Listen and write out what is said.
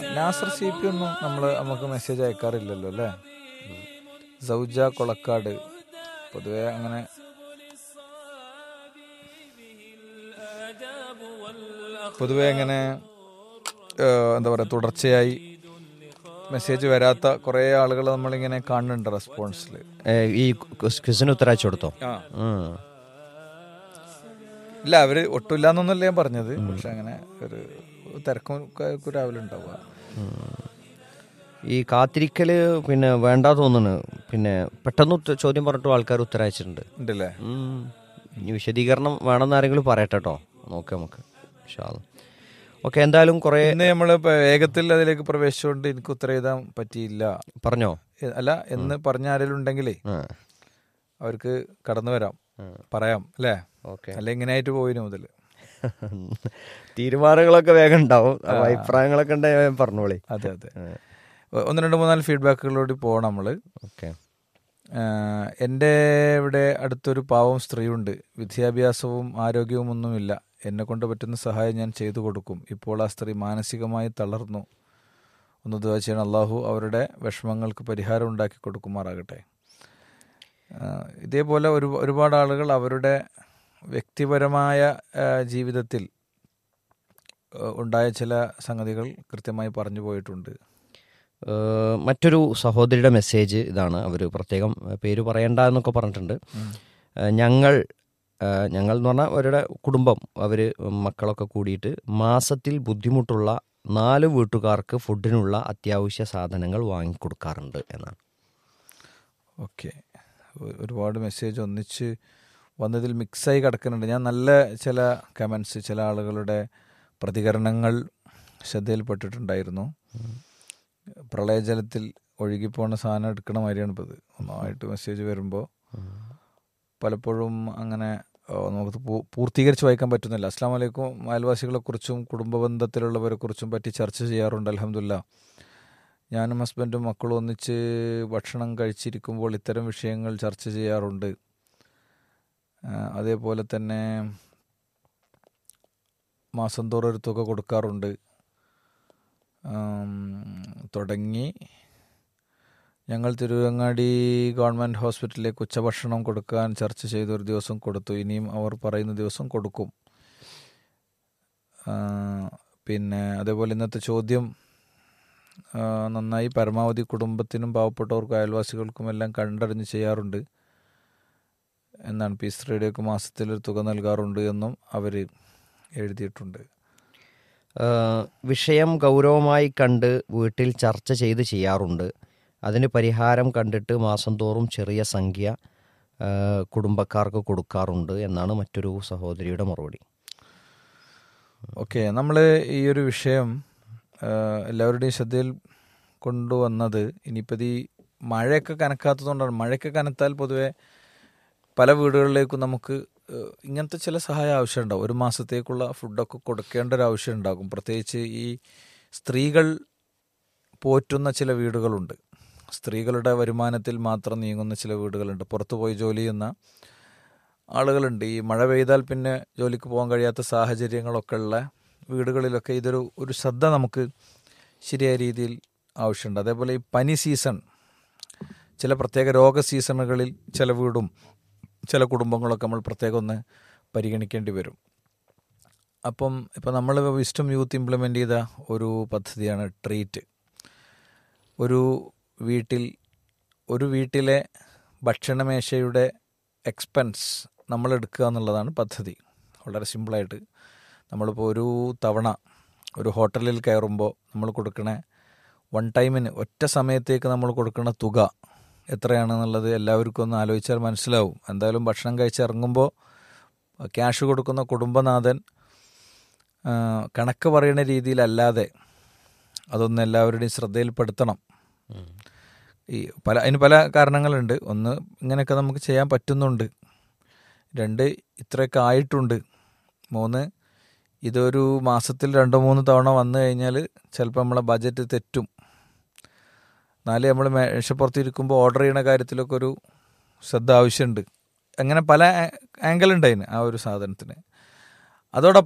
Nasar C P ഒന്നും നമ്മൾ നമുക്ക് മെസ്സേജ് അയക്കാറില്ലല്ലോ അല്ലേ സൗജ കൊളക്കാട് പൊതുവെ അങ്ങനെ പൊതുവെ അങ്ങനെ ഏഹ്, എന്താ പറയുക തുടർച്ചയായി മെസ്സേജ് വരാത്ത കുറേ ആളുകൾ നമ്മളിങ്ങനെ കാണുന്നുണ്ട് റെസ്പോൺസിൽ ഏ, ഈ ക്വിസിന് ഉത്തരവായിച്ചു കൊടുത്തോ ആ ഉം. ഇല്ല അവര് ഒട്ടുമില്ല എന്നൊന്നുമല്ല ഞാൻ പറഞ്ഞത് പക്ഷെ അങ്ങനെ ഒരു തിരക്കും ഒക്കെ രാവിലെ ഉണ്ടാവുക ഈ കാത്തിരിക്കല് പിന്നെ വേണ്ട തോന്നുന്നു പിന്നെ പെട്ടെന്ന് ഉത്ത- ചോദ്യം പറഞ്ഞിട്ട് ആൾക്കാർ ഉത്തരയച്ചിട്ടുണ്ട് ഉണ്ടല്ലേ ഉം. ഇനി വിശദീകരണം വേണമെന്ന് ആരെങ്കിലും പറയട്ടെ കേട്ടോ നോക്കാം നമുക്ക് ഓക്കെ എന്തായാലും കുറേ ഇന്ന് നമ്മള് ഇപ്പൊ വേഗത്തിൽ അതിലേക്ക് പ്രവേശിച്ചുകൊണ്ട് എനിക്ക് ഉത്തരം എഴുതാൻ പറ്റിയില്ല പറഞ്ഞോ എ- അല്ല എന്ന് പറഞ്ഞ ആരെങ്കിലും ഉണ്ടെങ്കിലേ ആ അവർക്ക് കടന്നു വരാം പറയാം അല്ലേ ഓക്കെ അല്ല ഇങ്ങനെയായിട്ട് പോയിന് മുതൽ തീരുമാനങ്ങളൊക്കെ വേഗം ഉണ്ടാവും അപ്പൊ അഭിപ്രായങ്ങളൊക്കെ ഉണ്ടെങ്കിൽ പറഞ്ഞോളി അതെ അതെ ഒ- ഒന്ന് രണ്ട് മൂന്നാല് ഫീഡ്ബാക്കുകളോട് പോകണം നമ്മള് ഓക്കെ ആഹ് എൻ്റെ ഇവിടെ അടുത്തൊരു പാവം സ്ത്രീയുണ്ട് വിദ്യാഭ്യാസവും ആരോഗ്യവും ഒന്നുമില്ല എന്നെ കൊണ്ട് പറ്റുന്ന സഹായം ഞാൻ ചെയ്തു കൊടുക്കും ഇപ്പോൾ ആ സ്ത്രീ മാനസികമായി തളർന്നു ഒന്ന് ദുആ ചെയ്യണം അള്ളാഹു അവരുടെ വിഷമങ്ങൾക്ക് പരിഹാരം ഉണ്ടാക്കി കൊടുക്കുമാറാകട്ടെ ആഹ് ഇതേപോലെ ഒരു ഒരുപാട് ആളുകൾ അവരുടെ വ്യക്തിപരമായ ആഹ് ജീവിതത്തിൽ ആഹ് ഉണ്ടായ ചില സംഗതികൾ കൃത്യമായി പറഞ്ഞു പോയിട്ടുണ്ട് ഏഹ് മറ്റൊരു സഹോദരിയുടെ മെസ്സേജ് ഇതാണ് അവർ പ്രത്യേകം ഏഹ് പേര് പറയണ്ട എന്നൊക്കെ പറഞ്ഞിട്ടുണ്ട് ഏഹ് ഞങ്ങൾ ഏഹ് ഞങ്ങൾ എന്ന് പറഞ്ഞാൽ അവരുടെ കുടുംബം അവർ മക്കളൊക്കെ കൂടിയിട്ട് മാസത്തിൽ ബുദ്ധിമുട്ടുള്ള നാല് വീട്ടുകാർക്ക് ഫുഡിനുള്ള അത്യാവശ്യ സാധനങ്ങൾ വാങ്ങിക്കൊടുക്കാറുണ്ട് എന്നാണ് ഓക്കെ ഒരുപാട് മെസ്സേജ് ഒന്നിച്ച് വന്നതിൽ മിക്സായി കിടക്കുന്നുണ്ട് ഞാൻ നല്ല ചില കമൻസ് ചില ആളുകളുടെ പ്രതികരണങ്ങൾ ശ്രദ്ധയിൽപ്പെട്ടിട്ടുണ്ടായിരുന്നു പ്രളയജലത്തിൽ ഒഴുകിപ്പോണ സാധനം എടുക്കണ മാതിരിയാണ് ഇപ്പോൾ ഇത് ഒന്നായിട്ട് മെസ്സേജ് വരുമ്പോൾ പലപ്പോഴും അങ്ങനെ ഓ, നമുക്ക് പൂ- പൂർത്തീകരിച്ച് വായിക്കാൻ പറ്റുന്നില്ല അസ്സാം വലൈക്കും അയൽവാസികളെക്കുറിച്ചും കുടുംബ ബന്ധത്തിലുള്ളവരെ കുറിച്ചും പറ്റി ചർച്ച ചെയ്യാറുണ്ട് അലഹമില്ല ഞാനും ഹസ്ബൻഡും മക്കളും ഒന്നിച്ച് ഭക്ഷണം കഴിച്ചിരിക്കുമ്പോൾ ഇത്തരം വിഷയങ്ങൾ ചർച്ച ചെയ്യാറുണ്ട് ആ, അതേപോലെ തന്നെ മാസം തോറും ഒരു തുക കൊടുക്കാറുണ്ട് ആം, തുടങ്ങി ഞങ്ങൾ തിരുവങ്ങാടി ഗവൺമെൻറ് ഹോസ്പിറ്റലിലേക്ക് ഉച്ചഭക്ഷണം കൊടുക്കാൻ ചർച്ച ചെയ്ത് ഒരു ദിവസം കൊടുത്തു ഇനിയും അവർ പറയുന്ന ദിവസം കൊടുക്കും ആ, പിന്നെ അതേപോലെ ഇന്നത്തെ ചോദ്യം ആ, നന്നായി പരമാവധി കുടുംബത്തിനും പാവപ്പെട്ടവർക്കും അയൽവാസികൾക്കും എല്ലാം കണ്ടറിഞ്ഞ് ചെയ്യാറുണ്ട് എന്നാണ് പീസ് റേഡിയോക്ക് മാസത്തിൽ ഒരു തുക നൽകാറുണ്ട് എന്നും അവർ എഴുതിയിട്ടുണ്ട് ഏഹ് വിഷയം ഗൗരവമായി കണ്ട് വീട്ടിൽ ചർച്ച ചെയ്ത് ചെയ്യാറുണ്ട് അതിന് പരിഹാരം കണ്ടിട്ട് മാസം തോറും ചെറിയ സംഖ്യ ഏഹ് കുടുംബക്കാർക്ക് കൊടുക്കാറുണ്ട് എന്നാണ് മറ്റൊരു സഹോദരിയുടെ മറുപടി ഓക്കെ നമ്മൾ ഈ ഒരു വിഷയം ആ, എല്ലാവരുടെയും ശ്രദ്ധയിൽ കൊണ്ടുവന്നത് ഇനിയിപ്പോൾ ഈ മഴയൊക്കെ കനക്കാത്തതുകൊണ്ടാണ് മഴയൊക്കെ കനത്താൽ പൊതുവെ പല വീടുകളിലേക്കും നമുക്ക് ആ, ഇങ്ങനത്തെ ചില സഹായം ആവശ്യമുണ്ടാവും ഒരു മാസത്തേക്കുള്ള ഫുഡൊക്കെ കൊടുക്കേണ്ട ഒരു ആവശ്യം ഉണ്ടാകും പ്രത്യേകിച്ച് ഈ സ്ത്രീകൾ പോറ്റുന്ന ചില വീടുകളുണ്ട് സ്ത്രീകളുടെ വരുമാനത്തിൽ മാത്രം നീങ്ങുന്ന ചില വീടുകളുണ്ട് പുറത്തു പോയി ജോലി ചെയ്യുന്ന ആളുകളുണ്ട് ഈ മഴ പെയ്താൽ പിന്നെ ജോലിക്ക് പോകാൻ കഴിയാത്ത സാഹചര്യങ്ങളൊക്കെ ഉള്ള വീടുകളിലൊക്കെ ഇതൊരു ഒരു ശ്രദ്ധ നമുക്ക് ശരിയായ രീതിയിൽ ആവശ്യമുണ്ട് അതേപോലെ ഈ പനി സീസൺ ചില പ്രത്യേക രോഗ സീസണുകളിൽ ചില വീടും ചില കുടുംബങ്ങളൊക്കെ നമ്മൾ പ്രത്യേകം ഒന്ന് പരിഗണിക്കേണ്ടി വരും അപ്പം ഇപ്പം നമ്മൾ വിസ്റ്റം യൂത്ത് ഇംപ്ലിമെൻ്റ് ചെയ്ത ഒരു പദ്ധതിയാണ് ട്രീറ്റ് ഒരു വീട്ടിൽ ഒരു വീട്ടിലെ ഭക്ഷണമേശയുടെ എക്സ്പെൻസ് നമ്മൾ എടുക്കുക എന്നുള്ളതാണ് പദ്ധതി വളരെ സിമ്പിളായിട്ട് നമ്മളിപ്പോൾ ഒരു തവണ ഒരു ഹോട്ടലിൽ കയറുമ്പോൾ നമ്മൾ കൊടുക്കണ വൺ ടൈമിന് ഒറ്റ സമയത്തേക്ക് നമ്മൾ കൊടുക്കുന്ന തുക എത്രയാണെന്നുള്ളത് എല്ലാവർക്കും ഒന്ന് ആലോചിച്ചാൽ മനസ്സിലാവും എന്തായാലും ഭക്ഷണം കഴിച്ചിറങ്ങുമ്പോൾ ക്യാഷ് കൊടുക്കുന്ന കുടുംബനാഥൻ ആ, കണക്ക് പറയുന്ന രീതിയിലല്ലാതെ അതൊന്ന് എല്ലാവരുടെയും ശ്രദ്ധയിൽപ്പെടുത്തണം ഈ പല അതിന് പല കാരണങ്ങളുണ്ട് ഒന്ന് ഇങ്ങനെയൊക്കെ നമുക്ക് ചെയ്യാൻ പറ്റുന്നുണ്ട് രണ്ട് ഇത്രയൊക്കെ ആയിട്ടുണ്ട് മൂന്ന് ഇതൊരു മാസത്തിൽ രണ്ടോ മൂന്ന് തവണ വന്നു കഴിഞ്ഞാൽ ചിലപ്പോൾ നമ്മളെ ബജറ്റ് തെറ്റും നാല് നമ്മൾ മേശപ്പുറത്ത് ഇരിക്കുമ്പോൾ ഓർഡർ ചെയ്യുന്ന കാര്യത്തിലൊക്കെ ഒരു ശ്രദ്ധ ആവശ്യമുണ്ട് അങ്ങനെ പല ആംഗിൾ ഉണ്ട് അതിന് ആ ഒരു സാധനത്തിന് അതോടൊപ്പം